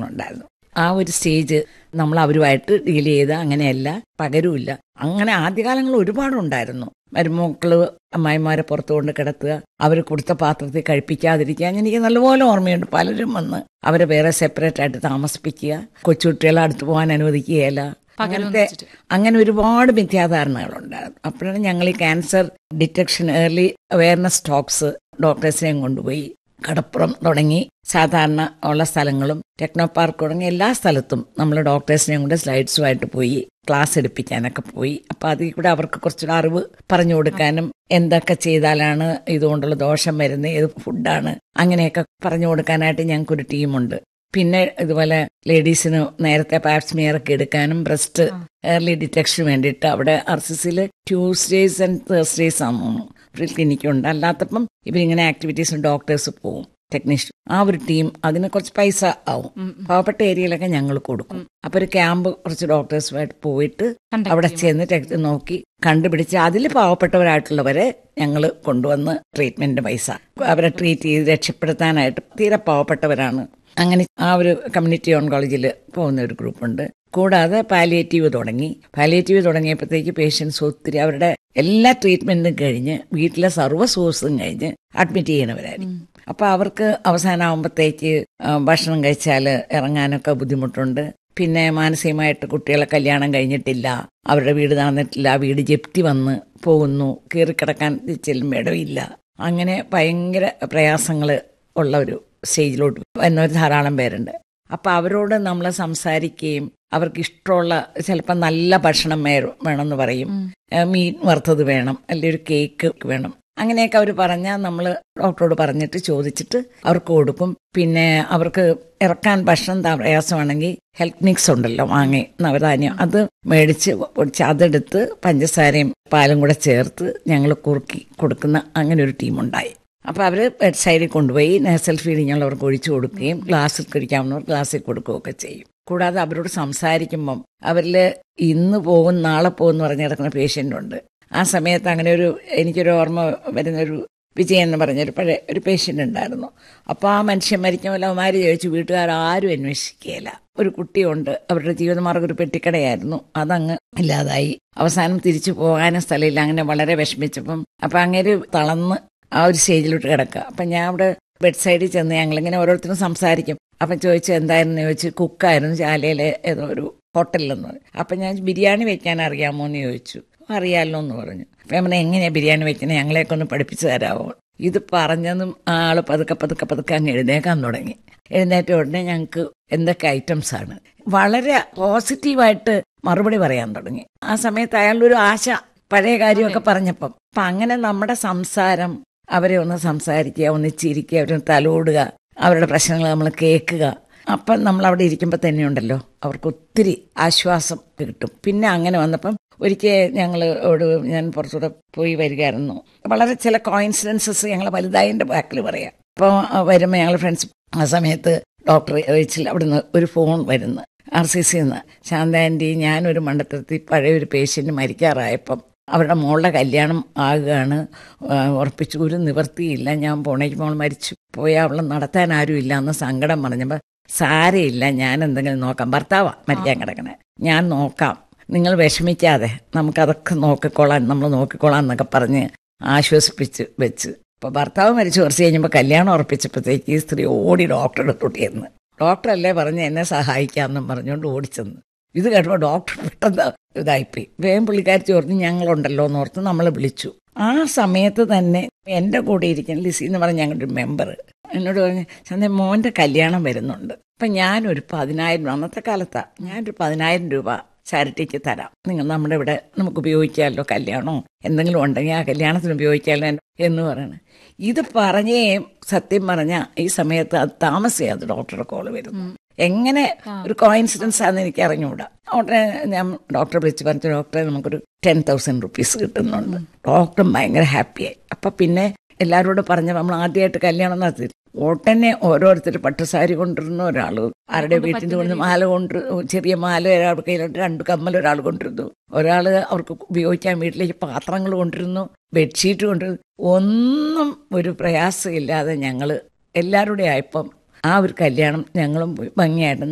പ്രശ്നങ്ങളുണ്ടായിരുന്നു ആ ഒരു സ്റ്റേജ് നമ്മൾ അവരുമായിട്ട് ഡീൽ ചെയ്ത് അങ്ങനെയല്ല പകരുമില്ല അങ്ങനെ ആദ്യകാലങ്ങളിൽ ഒരുപാടുണ്ടായിരുന്നു മരുമക്കള് അമ്മായിമാരെ പുറത്തു കൊണ്ട് കിടത്തുക അവർ കൊടുത്ത പാത്രത്തിൽ കഴിപ്പിക്കാതിരിക്കുക അങ്ങനെ എനിക്ക് നല്ലപോലെ ഓർമ്മയുണ്ട് പലരും വന്ന് അവരെ വേറെ സെപ്പറേറ്റ് ആയിട്ട് താമസിപ്പിക്കുക കൊച്ചുകുട്ടികളെ അടുത്ത് പോകാൻ അനുവദിക്കുകയില്ല അങ്ങനത്തെ അങ്ങനെ ഒരുപാട് മിഥ്യാധാരണകളുണ്ടായിരുന്നു അപ്പോഴാണ് ഞങ്ങൾ ഈ cancer detection early awareness talks ഡോക്ടേഴ്സിനെയും കൊണ്ടുപോയി കടപ്പുറം തുടങ്ങി സാധാരണ ഉള്ള സ്ഥലങ്ങളും ടെക്നോ പാർക്ക് തുടങ്ങി എല്ലാ സ്ഥലത്തും നമ്മൾ ഡോക്ടേഴ്സിനെയും കൊണ്ട് സ്ലൈഡ്സുമായിട്ട് പോയി ക്ലാസ് എടുപ്പിക്കാനൊക്കെ പോയി അപ്പൊ അതിൽ കൂടെ അവർക്ക് കുറച്ചുകൂടെ അറിവ് പറഞ്ഞു കൊടുക്കാനും എന്തൊക്കെ ചെയ്താലാണ് ഇതുകൊണ്ടുള്ള ദോഷം വരുന്നത് ഏത് ഫുഡാണ് അങ്ങനെയൊക്കെ പറഞ്ഞു കൊടുക്കാനായിട്ട് ഞങ്ങൾക്കൊരു ടീമുണ്ട് പിന്നെ ഇതുപോലെ ലേഡീസിന് നേരത്തെ പാപ്സ്മിയർ ഒക്കെ എടുക്കാനും ബ്രസ്റ്റ് ഏർലി ഡിറ്റക്ഷന് വേണ്ടിയിട്ട് അവിടെ ആർ സി സിയിൽ ട്യൂസ്ഡേസ് ആൻഡ് തേഴ്സ്ഡേസ് ആണെന്ന് ഒരു ക്ലിനിക്കുണ്ട് അല്ലാത്തപ്പം ഇവരിങ്ങനെ ആക്ടിവിറ്റീസ് ഡോക്ടേഴ്സ് പോവും ടെക്നീഷ്യൻ ആ ഒരു ടീം അതിന് കുറച്ച് പൈസ ആവും പാവപ്പെട്ട ഏരിയയിലൊക്കെ ഞങ്ങൾ കൊടുക്കും അപ്പൊ ഒരു ക്യാമ്പ് കുറച്ച് ഡോക്ടേഴ്സുമായിട്ട് പോയിട്ട് അവിടെ ചെന്ന് ടെക്സ്റ്റ് നോക്കി കണ്ടുപിടിച്ച് അതിൽ പാവപ്പെട്ടവരായിട്ടുള്ളവരെ ഞങ്ങൾ കൊണ്ടുവന്ന് ട്രീറ്റ്മെന്റ് പൈസ അവരെ ട്രീറ്റ് ചെയ്ത് രക്ഷപ്പെടുത്താനായിട്ട് തീരെ പാവപ്പെട്ടവരാണ് അങ്ങനെ ആ ഒരു കമ്മ്യൂണിറ്റി ഓൺകോളജിയിൽ പോകുന്ന ഒരു ഗ്രൂപ്പുണ്ട് കൂടാതെ പാലിയേറ്റീവ് തുടങ്ങി പാലിയേറ്റീവ് തുടങ്ങിയപ്പോഴത്തേക്ക് പേഷ്യൻസ് ഒത്തിരി അവരുടെ എല്ലാ ട്രീറ്റ്മെന്റും കഴിഞ്ഞ് വീട്ടിലെ സർവ്വ സോഴ്സും കഴിഞ്ഞ് അഡ്മിറ്റ് ചെയ്യണവരായിരിക്കും അപ്പൊ അവർക്ക് അവസാനമാകുമ്പോഴത്തേക്ക് ഭക്ഷണം കഴിച്ചാൽ ഇറങ്ങാനൊക്കെ ബുദ്ധിമുട്ടുണ്ട് പിന്നെ മാനസികമായിട്ട് കുട്ടികളെ കല്യാണം കഴിഞ്ഞിട്ടില്ല അവരുടെ വീട് നടന്നിട്ടില്ല വീട് ജപ്തി വന്ന് പോകുന്നു കീറിക്കിടക്കാൻ ചെല്ലുമ്പോൾ ഇടവില്ല അങ്ങനെ ഭയങ്കര പ്രയാസങ്ങൾ ഉള്ള ഒരു സ്റ്റേജിലോട്ട് വരുന്നവർ ധാരാളം പേരുണ്ട് അപ്പൊ അവരോട് നമ്മൾ സംസാരിക്കുകയും അവർക്ക് ഇഷ്ടമുള്ള ചിലപ്പോൾ നല്ല ഭക്ഷണം വേണമെന്ന് പറയും മീൻ വറുത്തത് വേണം അല്ലെങ്കിൽ ഒരു കേക്ക് വേണം അങ്ങനെയൊക്കെ അവർ പറഞ്ഞാൽ നമ്മൾ ഡോക്ടറോട് പറഞ്ഞിട്ട് ചോദിച്ചിട്ട് അവർക്ക് കൊടുക്കും പിന്നെ അവർക്ക് ഇറക്കാൻ ഭക്ഷണം പ്രയാസമാണെങ്കിൽ ഹെൽത്ത് മിക്സ് ഉണ്ടല്ലോ വാങ്ങി നവധാന്യം അത് മേടിച്ച് പൊടിച്ച് അതെടുത്ത് പഞ്ചസാരയും പാലും കൂടെ ചേർത്ത് ഞങ്ങൾ കുറുക്കി കൊടുക്കുന്ന അങ്ങനെ ഒരു ടീമുണ്ടായി അപ്പോൾ അവർ ബെഡ് സൈഡിൽ കൊണ്ടുപോയി നേസൽ ഫീഡിങ് ഉള്ളവർക്ക് ഒഴിച്ചു കൊടുക്കുകയും ഗ്ലാസ്സിൽ കുടിക്കാവുന്നവർ ഗ്ലാസ്സിൽ കൊടുക്കുകയൊക്കെ ചെയ്യും കൂടാതെ അവരോട് സംസാരിക്കുമ്പം അവരിൽ ഇന്ന് പോകും നാളെ പോകും എന്ന് പറഞ്ഞ് കിടക്കുന്ന പേഷ്യൻ്റ് ഉണ്ട് ആ സമയത്ത് അങ്ങനെ ഒരു എനിക്കൊരു ഓർമ്മ വരുന്നൊരു വിജയൻ എന്ന് പറഞ്ഞൊരു പഴയ ഒരു പേഷ്യൻ്റ് ഉണ്ടായിരുന്നു അപ്പോൾ ആ മനുഷ്യൻ മരിക്കുമ്പോൾ അവന്മാർ ചോദിച്ചു വീട്ടുകാർ ആരും അന്വേഷിക്കുകയില്ല ഒരു കുട്ടിയുണ്ട് അവരുടെ ജീവിതമാർഗ്ഗം ഒരു പെട്ടിക്കടയായിരുന്നു അതങ്ങ് ഇല്ലാതായി അവസാനം തിരിച്ചു പോകാനും സ്ഥലമില്ല അങ്ങനെ വളരെ വിഷമിച്ചപ്പം അപ്പം അങ്ങനെ തളർന്ന് ആ ഒരു സ്റ്റേജിലോട്ട് കിടക്കുക അപ്പം ഞാൻ അവിടെ ബെഡ് സൈഡിൽ ചെന്ന് ഞങ്ങളിങ്ങനെ ഓരോരുത്തരും സംസാരിക്കും അപ്പം ചോദിച്ചു എന്തായിരുന്നു ചോദിച്ചു കുക്കായിരുന്നു ചാലയിലെ ഏതോ ഒരു ഹോട്ടലിലെന്ന് പറഞ്ഞു അപ്പം ഞാൻ ബിരിയാണി വെക്കാൻ അറിയാമോ എന്ന് ചോദിച്ചു അറിയാമല്ലോ എന്ന് പറഞ്ഞു അപ്പം ഞാൻ എങ്ങനെയാണ് ബിരിയാണി വെക്കണേ ഞങ്ങളെയൊക്കെ ഒന്ന് പഠിപ്പിച്ചു തരാമോ ഇത് പറഞ്ഞതും ആള് പതുക്കെ പതുക്കെ പതുക്കെ അങ്ങ് എഴുന്നേക്കാൻ തുടങ്ങി എഴുന്നേറ്റ ഉടനെ ഞങ്ങൾക്ക് എന്തൊക്കെ ഐറ്റംസ് ആണ് വളരെ പോസിറ്റീവായിട്ട് മറുപടി പറയാൻ തുടങ്ങി ആ സമയത്ത് അയാളൊരു ആശ പഴയ കാര്യമൊക്കെ പറഞ്ഞപ്പം അപ്പം അങ്ങനെ നമ്മുടെ സംസാരം അവരെ ഒന്ന് സംസാരിക്കുക ഒന്ന് ചിരിക്കുക അവരെ തലോടുക അവരുടെ പ്രശ്നങ്ങൾ നമ്മൾ കേൾക്കുക അപ്പം നമ്മൾ അവിടെ ഇരിക്കുമ്പോൾ തന്നെ ഉണ്ടല്ലോ അവർക്ക് ഒത്തിരി ആശ്വാസം കിട്ടും പിന്നെ അങ്ങനെ വന്നപ്പം ഒരിക്കൽ ഞങ്ങൾ ഞാൻ പുറത്തൂടെ പോയി വരികയായിരുന്നു വളരെ ചില കോയിൻസിഡൻസസ് ഞങ്ങൾ വലുതായതിൻ്റെ ബാക്കിൽ പറയാം അപ്പോൾ വരുമ്പോൾ ഞങ്ങൾ ഫ്രണ്ട്സ് ആ സമയത്ത് ഡോക്ടർ ചോദിച്ചില്ല അവിടുന്ന് ഒരു ഫോൺ വരുന്നു ആർ സി സി നിന്ന് ശാന്ത ആൻറ്റി ഞാനൊരു മണ്ഡലത്തിൽ പഴയ ഒരു പേഷ്യൻ്റ് മരിക്കാറായപ്പം അവരുടെ മോളുടെ കല്യാണം ആകുകയാണ് ഉറപ്പിച്ചു ഒരു നിവർത്തിയില്ല ഞാൻ പോണേക്ക് മോൾ മരിച്ചു പോയാൽ അവളെ നടത്താൻ ആരും ഇല്ല എന്ന് സങ്കടം പറഞ്ഞപ്പോൾ സാരയില്ല ഞാൻ എന്തെങ്കിലും നോക്കാം ഭർത്താവാ മരിക്കാൻ കിടക്കണേ ഞാൻ നോക്കാം നിങ്ങൾ വിഷമിക്കാതെ നമുക്കതൊക്കെ നോക്കിക്കോളാം നമ്മൾ നോക്കിക്കോളാം എന്നൊക്കെ പറഞ്ഞ് ആശ്വസിപ്പിച്ച് വെച്ച് അപ്പോൾ ഭർത്താവ് മരിച്ചു കുറച്ച് കഴിഞ്ഞപ്പോൾ കല്യാണം ഉറപ്പിച്ചപ്പോഴത്തേക്ക് ഈ സ്ത്രീ ഓടി ഡോക്ടറുടെ തൊട്ടിയെന്ന് ഡോക്ടറല്ലേ പറഞ്ഞ് എന്നെ സഹായിക്കാമെന്നും പറഞ്ഞുകൊണ്ട് ഓടിച്ചെന്ന് ഇത് കേട്ടപ്പോൾ ഡോക്ടർ പെട്ടെന്ന് ഇതായിപ്പോയി വേഗം പുള്ളിക്കാരി ഓർത്ത് ഞങ്ങളുണ്ടല്ലോ എന്ന് ഓർത്ത് നമ്മളെ വിളിച്ചു ആ സമയത്ത് തന്നെ എൻ്റെ കൂടെ ഇരിക്കുന്ന ലിസി എന്ന് പറഞ്ഞ ഞങ്ങളുടെ ഒരു മെമ്പർ എന്നോട് പറഞ്ഞു ചന്ത മോൻ്റെ കല്യാണം വരുന്നുണ്ട് അപ്പം ഞാനൊരു പതിനായിരം രൂപ അന്നത്തെ കാലത്താണ് ഞാനൊരു പതിനായിരം രൂപ ചാരിറ്റിക്ക് തരാം നിങ്ങൾ നമ്മുടെ ഇവിടെ നമുക്ക് ഉപയോഗിക്കാമല്ലോ കല്യാണമോ എന്തെങ്കിലും ഉണ്ടെങ്കിൽ ആ കല്യാണത്തിന് ഉപയോഗിക്കാമല്ലോ എന്ന് പറയണേ ഇത് പറഞ്ഞേ സത്യം പറഞ്ഞ ഈ സമയത്ത് അത് താമസിയാതെ ഡോക്ടറുടെ കോള് വരുന്നു എങ്ങനെ ഒരു കോയിൻസിഡൻസ് ആണെന്ന് എനിക്ക് അറിഞ്ഞുകൂടാ ഉടനെ ഞാൻ ഡോക്ടറെ വിളിച്ച് പറഞ്ഞു ഡോക്ടറെ നമുക്കൊരു ടെൻ തൗസൻഡ് റുപ്പീസ് കിട്ടുന്നുണ്ട് ഡോക്ടറും ഭയങ്കര ഹാപ്പിയായി അപ്പൊ പിന്നെ എല്ലാവരോടും പറഞ്ഞ നമ്മൾ ആദ്യമായിട്ട് കല്യാണം നടത്തി ഉടനെ ഓരോരുത്തർ പട്ടുസാരി കൊണ്ടിരുന്നു ഒരാൾ ആരുടെ വീട്ടിൽ കൊണ്ട് മാല കൊണ്ട് ചെറിയ മാല ഒരാളുടെ കയ്യിലോട്ട് രണ്ട് കമ്മൽ ഒരാൾ കൊണ്ടിരുന്നു ഒരാൾ അവർക്ക് ഉപയോഗിക്കാൻ വീട്ടിലേക്ക് പാത്രങ്ങൾ കൊണ്ടിരുന്നു ബെഡ്ഷീറ്റ് കൊണ്ടിരുന്നു ഒന്നും ഒരു പ്രയാസമില്ലാതെ ഞങ്ങൾ എല്ലാവരുടെയും ആയപ്പം ആ ഒരു കല്യാണം ഞങ്ങളും പോയി ഭംഗിയായിട്ട്